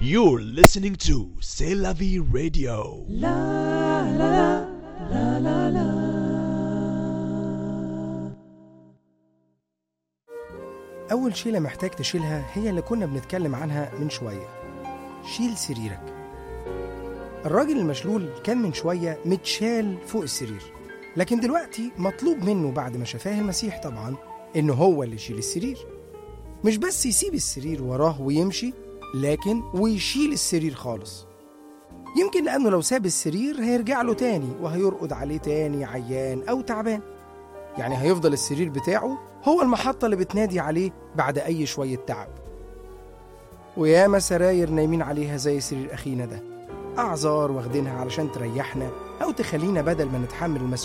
You're listening to C'est la vie radio. أول شيلة محتاج تشيلها هي اللي كنا بنتكلم عنها من شوية شيل سريرك الراجل المشلول كان من شوية متشال فوق السرير لكن دلوقتي مطلوب منه بعد ما شفاه المسيح طبعا إنه هو اللي يشيل السرير مش بس يسيب السرير وراه ويمشي لكن ويشيل السرير خالص يمكن لأنه لو ساب السرير هيرجع له تاني وهيرقد عليه تاني عيان أو تعبان يعني هيفضل السرير بتاعه هو المحطة اللي بتنادي عليه بعد أي شوية تعب وياما سراير نايمين عليها زي سرير أخينا ده أعذار واخدينها علشان تريحنا أو تخلينا بدل ما نتحمل المسؤولية